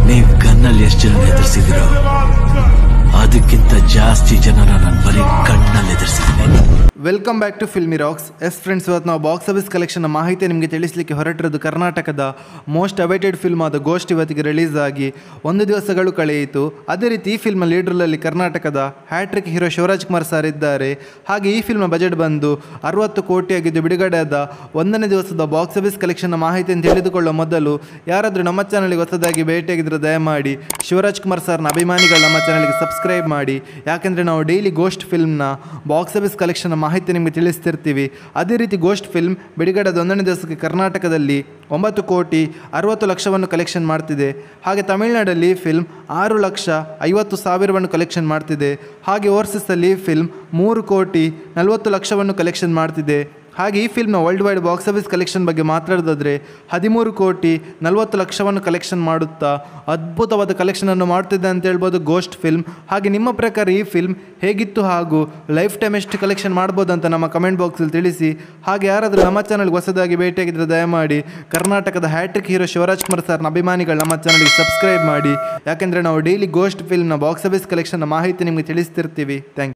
ನೀವ್ ಗನ್ನಲ್ಲಿ ಎಷ್ಟು ಜನ ಎದುರಿಸಿದಿರೋ ಅದಕ್ಕಿಂತ ಜಾಸ್ತಿ ಜನನ ನಾನು ಬರೀ ಕಣ್ಣಲ್ಲಿ ಎದುರಿಸಿದ್ದೀನಿ welcome back to filmy rocks yes friends ಇವತ್ತು ನಾವು ಬಾಕ್ಸ್ ಆಫೀಸ್ ಕಲೆಕ್ಷನ್ ಮಾಹಿತಿ ನಿಮಗೆ ತಿಳಿಸಲಿಕ್ಕೆ ಹೊರಟಿರೋದು ಕರ್ನಾಟಕದ ಮೋಸ್ಟ್ ಅವೈಟೆಡ್ ಫಿಲ್ಮ್ ಆದ ಗೋಸ್ಟ್ ಇವತ್ತಿಗೆ ರಿಲೀಸ್ ಆಗಿ ಒಂದು ದಿವಸಗಳು ಕಳೆಯಿತು ಅದೇ ರೀತಿ ಈ ಫಿಲ್ಮ್ ಲೀಡ್ರಲ್ಲಿ ಕರ್ನಾಟಕದ hattrick hero Shivaraj Kumar sir ಇದ್ದಾರೆ ಹಾಗೆ ಈ ಫಿಲ್ಮ್ ಬಜೆಟ್ ಬಂದು ಅರವತ್ತು ಕೋಟಿಯಾಗಿದ್ದು ಬಿಡುಗಡೆಯಾದ ಒಂದನೇ ದಿವಸದ ಬಾಕ್ಸ್ ಆಫೀಸ್ ಕಲೆಕ್ಷನ್ ಮಾಹಿತಿಯನ್ನು ತಿಳಿದುಕೊಳ್ಳುವ ಮೊದಲು ಯಾರಾದರೂ ನಮ್ಮ ಚಾನಲ್ಗೆ ಹೊಸದಾಗಿ ಭೇಟಿಯಾಗಿದ್ದರೆ ದಯಮಾಡಿ ಶಿವರಾಜ್ ಕುಮಾರ್ ಸರ್ನ ಅಭಿಮಾನಿಗಳು ನಮ್ಮ ಚಾನಲ್ಗೆ ಸಬ್ಸ್ಕ್ರೈಬ್ ಮಾಡಿ ಯಾಕೆಂದರೆ ನಾವು ಡೈಲಿ ಗೋಸ್ಟ್ ಫಿಲ್ಮ್ನ ಬಾಕ್ಸ್ ಆಫೀಸ್ ಕಲೆಕ್ಷನ್ ಮಾಹಿತಿ ನಿಮಗೆ ತಿಳಿಸ್ತಿರ್ತೀವಿ ಅದೇ ರೀತಿ ಗೋಸ್ಟ್ ಫಿಲ್ಮ್ ಬಿಡುಗಡೆದ ಒಂದನೇ ದಿವಸಕ್ಕೆ ಕರ್ನಾಟಕದಲ್ಲಿ ಒಂಬತ್ತು ಕೋಟಿ ಅರವತ್ತು ಲಕ್ಷವನ್ನು ಕಲೆಕ್ಷನ್ ಮಾಡ್ತಿದೆ ಹಾಗೆ ತಮಿಳುನಾಡಲ್ಲಿ ಫಿಲ್ಮ್ ಆರು ಲಕ್ಷ ಐವತ್ತು ಸಾವಿರವನ್ನು ಕಲೆಕ್ಷನ್ ಮಾಡ್ತಿದೆ ಹಾಗೆ ಓವರ್ಸೀಸಲ್ಲಿ ಫಿಲ್ಮ್ ಮೂರು ಕೋಟಿ ನಲವತ್ತು ಲಕ್ಷವನ್ನು ಕಲೆಕ್ಷನ್ ಮಾಡ್ತಿದೆ ಹಾಗೆ ಈ ಫಿಲ್ಮ್ನ worldwide box office collection ಬಗ್ಗೆ ಮಾತಾಡೋದಾದರೆ ಹದಿಮೂರು ಕೋಟಿ ನಲವತ್ತು ಲಕ್ಷವನ್ನು ಕಲೆಕ್ಷನ್ ಮಾಡುತ್ತಾ ಅದ್ಭುತವಾದ ಕಲೆಕ್ಷನನ್ನು ಮಾಡ್ತಿದೆ ಅಂತ ಹೇಳ್ಬೋದು ಗೋಸ್ಟ್ ಫಿಲ್ಮ್ ಹಾಗೆ ನಿಮ್ಮ ಪ್ರಕಾರ ಈ ಫಿಲ್ಮ್ ಹೇಗಿತ್ತು ಹಾಗೂ ಲೈಫ್ ಟೈಮ್ ಎಷ್ಟು ಕಲೆಕ್ಷನ್ ಮಾಡ್ಬೋದು ಅಂತ ನಮ್ಮ ಕಮೆಂಟ್ ಬಾಕ್ಸಲ್ಲಿ ತಿಳಿಸಿ ಹಾಗೆ ಯಾರಾದರೂ ನಮ್ಮ ಚಾನಲ್ಗೆ ಹೊಸದಾಗಿ ಭೇಟಿಯಾಗಿದ್ದರೆ ದಯಮಾಡಿ ಕರ್ನಾಟಕದ ಹ್ಯಾಟ್ರಿಕ್ ಹೀರೋ ಶಿವರಾಜ್ ಕುಮಾರ್ ಸರ್ನ ಅಭಿಮಾನಿಗಳು ನಮ್ಮ ಚಾನಲ್ಗೆ ಸಬ್ಸ್ಕ್ರೈಬ್ ಮಾಡಿ ಯಾಕೆಂದರೆ ನಾವು ಡೈಲಿ ಗೋಸ್ಟ್ ಫಿಲ್ಮ್ನ ಬಾಕ್ಸ್ ಆಫೀಸ್ ಕಲೆಕ್ಷನ್ನ ಮಾಹಿತಿ ನಿಮಗೆ ತಿಳಿಸ್ತಿರ್ತೀವಿ ಥ್ಯಾಂಕ್